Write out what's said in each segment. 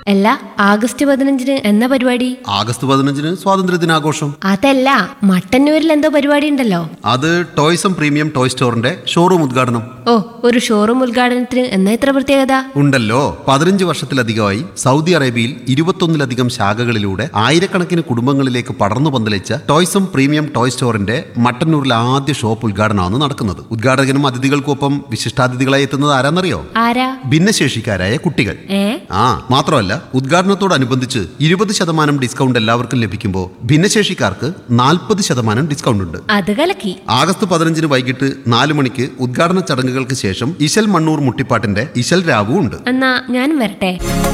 അല്ല ആഗസ്റ്റ് പതിനഞ്ചിന് എന്ന പരിപാടി ആഗസ്റ്റ് പതിനഞ്ചിന് സ്വാതന്ത്ര്യ ദിനാഘോഷം അതല്ല മട്ടന്നൂരിൽ എന്തോ പരിപാടി ഉണ്ടല്ലോ അത് ടോയ്സം പ്രീമിയം ടോയ് സ്റ്റോറിന്റെ ഷോറൂം ഉദ്ഘാടനം ഓ ഒരു ഷോറൂം ഉദ്ഘാടനത്തിന് എന്നാ ഇത്ര പ്രത്യേകത ഉണ്ടല്ലോ പതിനഞ്ച് വർഷത്തിലധികമായി സൗദി അറേബ്യയിൽ ഇരുപത്തൊന്നിലധികം ശാഖകളിലൂടെ ആയിരക്കണക്കിന് കുടുംബങ്ങളിലേക്ക് പടർന്നു പന്തലിച്ച ടോയ്സം പ്രീമിയം ടോയ് സ്റ്റോറിന്റെ മട്ടന്നൂരിലെ ആദ്യ ഷോപ്പ് ഉദ്ഘാടനമാണ് നടക്കുന്നത് ഉദ്ഘാടകനും അതിഥികൾക്കൊപ്പം വിശിഷ്ടാതിഥികളായി എത്തുന്നത് ആരാന്നറിയോ ആരാ ഭിന്നശേഷിക്കാരായ കുട്ടികൾ ഏ ആ മാത്രമല്ല ഉദ്ഘാടനത്തോടനുബന്ധിച്ച് ഇരുപത് ശതമാനം ഡിസ്കൗണ്ട് എല്ലാവർക്കും ലഭിക്കുമ്പോൾ ഭിന്നശേഷിക്കാർക്ക് നാൽപ്പത് ശതമാനം ഡിസ്കൗണ്ട് ഉണ്ട് അത് കലക്കി ആഗസ്റ്റ് പതിനഞ്ചിന് വൈകിട്ട് നാല് മണിക്ക് ഉദ്ഘാടന ചടങ്ങുകൾക്ക് ശേഷം ഇശൽ മണ്ണൂർ മുട്ടിപ്പാട്ടിന്റെ ഇശൽ രാവു ഉണ്ട് എന്നാ ഞാനും വരട്ടെ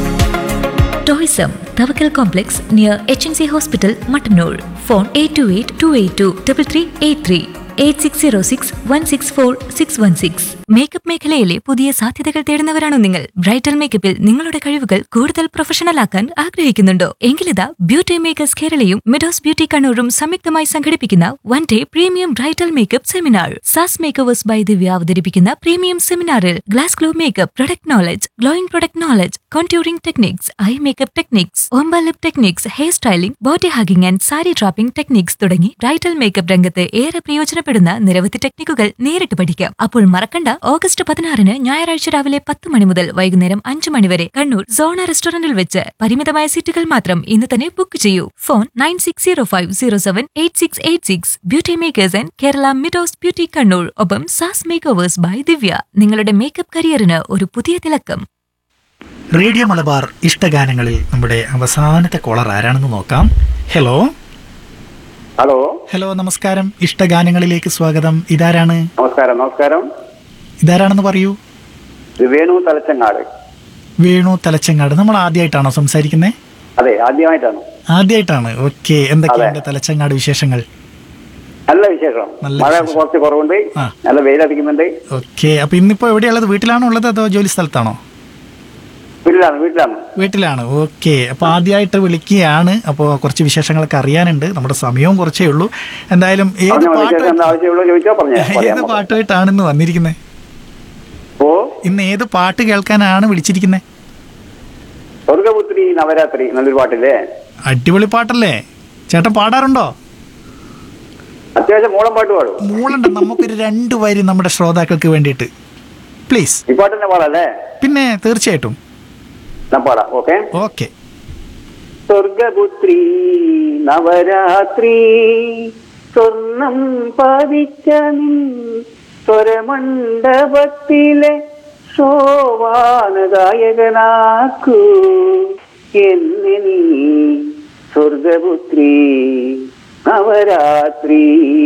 Toyzam Thavakkal complex near H N C hospital Mattannur phone eight two eight two eight two double three eight three eight six zero six one six four six one six makeup മേഖലയിലെ പുതിയ സാധ്യതകൾ തേടുന്നവരാണോ നിങ്ങൾ ബ്രൈഡൽ മേക്കപ്പിൽ നിങ്ങളുടെ കഴിവുകൾ കൂടുതൽ പ്രൊഫഷണൽ ആക്കാൻ ആഗ്രഹിക്കുന്നുണ്ടോ എങ്കിലിതാ ബ്യൂട്ടി മേക്കേഴ്സ് കേരളയും മിഡോസ് ബ്യൂട്ടി കണ്ണൂരും സംയുക്തമായി സംഘടിപ്പിക്കുന്ന one day premium bridal makeup seminar Saas makers by Divya അവതരിപ്പിക്കുന്ന പ്രീമിയം സെമിനാറിൽ glass glow makeup product knowledge glowing product knowledge contouring techniques eye makeup techniques ombre lip techniques hair styling body hugging and sari dropping techniques തുടങ്ങി bridal makeup രംഗത്ത് ഏറെ പ്രയോജനപ്പെടുന്ന നിരവധി ടെക്നിക്കുകൾ നേരിട്ട് പഠിക്കാം അപ്പോൾ മറക്കണ്ട ഓഗസ്റ്റ് പതിനാറിന് ഞായറാഴ്ച രാവിലെ പത്ത് മണി മുതൽ വൈകുന്നേരം അഞ്ചു മണി വരെ കണ്ണൂർ സോണ റെസ്റ്റോറന്റിൽ വെച്ച് പരിമിതമായ സീറ്റുകൾ മാത്രം ഇന്ന് തന്നെ ബുക്ക് ചെയ്യൂ phone nine six zero five zero seven eight six eight six beauty makers and Kerala Midos beauty Kannur ഒപ്പം സാസ് മേക്കേഴ്സ് ബൈ ദിവ്യ നിങ്ങളുടെ മേക്കപ്പ് കരിയറിന് ഒരു പുതിയ തിളക്കം റേഡിയോ മലബാർ ഇഷ്ടഗാനങ്ങളിൽ നമ്മുടെ അവസാനത്തെ കോളർ ആരാണെന്ന് നോക്കാം ഹലോ ഹലോ ഹലോ നമസ്കാരം ഇഷ്ടഗാനങ്ങളിലേക്ക് സ്വാഗതം ഇതാരാണ് നമസ്കാരം നമസ്കാരം ഇതാരാണെന്ന് പറയൂ ഇത് വേണു തലച്ചങ്ങാട് വേണു തലച്ചങ്ങാട് നമ്മൾ ആദ്യമായിട്ടാണോ സംസാരിക്കുന്നത് അതെ ആദ്യമായിട്ടാണ് ആദ്യമായിട്ടാണ് ഓക്കെ എന്തൊക്കെയുണ്ട് തലച്ചങ്ങാട് വിശേഷങ്ങൾ നല്ല വിശേഷം നല്ല മഴ വിശേഷം. കുറച്ച് കുറവുണ്ട് ആ. നല്ല വെയിലടിക്കുന്നുണ്ട് ഓക്കെ അപ്പൊ ഇന്നിപ്പോ എവിടെയുള്ളത് വീട്ടിലാണോ ഉള്ളത് അതോ ജോലി സ്ഥലത്താണോ വീട്ടിലാണ് വീട്ടിലാണ് വീട്ടിലാണ് ഓക്കെ അപ്പൊ ആദ്യമായിട്ട് വിളിക്കുകയാണ് അപ്പോൾ കുറച്ച് വിശേഷങ്ങളൊക്കെ അറിയാനുണ്ട് നമ്മുടെ സമയവും കുറച്ചേ ഉള്ളൂ എന്തായാലും ഏത് പറഞ്ഞോ പാട്ട് വിശേഷം എന്താ ആവശ്യമുള്ളൂ ചോദിച്ചോ പറഞ്ഞേ ഏത് പാട്ടുമായിട്ടാണ് ഇന്ന് വന്നിരിക്കുന്നത് ഓ ഇന്ന് ഏത് പാട്ട് കേൾക്കാനാണ് വിളിച്ചിരിക്കുന്നത് സ്വർഗപുത്രി നവരാത്രി നല്ലൊരു പാട്ടില്ലേ അടിപൊളി പാട്ടല്ലേ ചേട്ടൻ പാടാറുണ്ടോ അത്യാവശ്യം മൂളം പാട്ട് പാടും മൂളുണ്ട് നമുക്കൊരു രണ്ട് വരി നമ്മുടെ ശ്രോതാക്കൾക്ക് വേണ്ടിയിട്ട് പ്ലീസ് ഈ പാട്ട് തന്നെ പാടല്ലേ പിന്നെ തീർച്ചയായിട്ടും ഞാൻ പാടാം ഓക്കെ ഓക്കെ സ്വർഗപുത്രി നവരാത്രി സ്വർണം പതിച്ച നിൻ സ്വരമണ്ഡപത്തിലെ ശോഭാനഗായകനാക്കൂ എന്നെ നീ സ്വർഗപുത്രി നവരാത്രി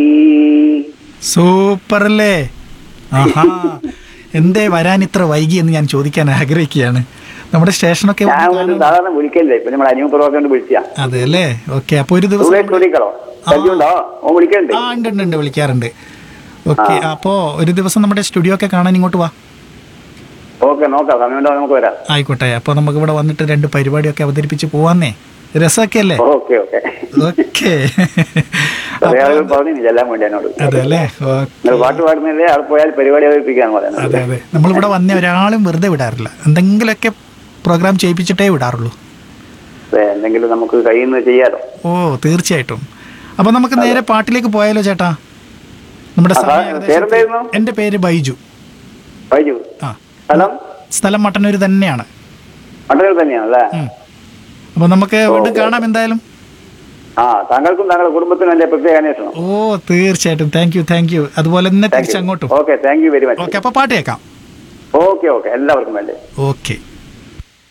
സൂപ്പർ അല്ലേ ആഹാ എന്തേ വരാൻ ഇത്ര വൈകി എന്ന് ഞാൻ ചോദിക്കാൻ ആഗ്രഹിക്കുകയാണ് നമ്മുടെ സ്റ്റേഷനൊക്കെ ഞാൻ ഒരു സാധാരണ വിളിക്കല്ലേ ഇപ്പൊ നമ്മൾ അനിയപ്പുറമൊക്കെ കൊണ്ട് വിളിച്ചാ അതെ അല്ലേ ഓക്കെ അപ്പൊ ഒരു ദിവസം സുഖമായിട്ട് വിളിക്കണോ ശല്യമുണ്ടോ ഓ വിളിക്കണ്ടേ ആ ഉണ്ട് ഉണ്ട് ഉണ്ട് വിളിക്കാറുണ്ട് ഓക്കെ അപ്പോ ഒരു ദിവസം നമ്മുടെ സ്റ്റുഡിയോ ഒക്കെ കാണാൻ ഇങ്ങോട്ട് വാ ഓക്കെ നോക്കാം സമയമുണ്ടോ നമുക്ക് വരാം ആയിക്കോട്ടെ അപ്പോൾ നമുക്ക് ഇവിടെ വന്നിട്ട് രണ്ട് പരിപാടിയൊക്കെ അവതരിപ്പിച്ച് പോവാന്നേ രസമൊക്കെ അല്ലേ ഓക്കെ ഓക്കെ ഓക്കെ വേറെ പറഞ്ഞു ചെല്ലാൻ വേണ്ടി എന്നോട് അതെ അല്ലേ ഓ- നിങ്ങൾ പാട്ട് പാടുന്നില്ലേ അവിടെ പോയാൽ പരിപാടി അവതരിപ്പിക്കാൻ പറയുന്നത് അതെ അതെ നമ്മളിവിടെ വന്ന ഒരാളും വെറുതെ വിടാറില്ല എന്തെങ്കിലുമൊക്കെ പ്രോഗ്രാം ചെയ്യിപ്പിച്ചിട്ടേ വിടാറുള്ളൂ അതെ, എന്തെങ്കിലും നമുക്ക് കഴിയുന്നത് ചെയ്യാലോ ഓ തീർച്ചയായിട്ടും അപ്പൊ നമുക്ക് നേരെ പാട്ടിലേക്ക് പോയാലോ ചേട്ടാ നമ്മുടെ ആ, സമയം പേരെന്തായിരുന്നു? ഏകദേശം- എന്റെ പേര് ബൈജു വൈജു ആ സ്ഥലം സ്ഥലം മട്ടന്നൂർ തന്നെയാണ് മട്ടന്നൂർ തന്നെയാണല്ലേ ഉം. അപ്പൊ നമുക്ക് വീണ്ടും കാണാം എന്തായാലും ആ താങ്കൾക്കും താങ്കളുടെ കുടുംബത്തിനും എന്റെ പ്രത്യേക അന്വേഷണം ഓ തീർച്ചയായിട്ടും താങ്ക് യു താങ്ക് യു അതുപോലെ തന്നെ തിരിച്ചങ്ങോട്ടും okay thank you very much okay അപ്പൊ പാട്ട് കേൾക്കാം ഓക്കെ ഓക്കെ എല്ലാവർക്കും വേണ്ടി ഓക്കെ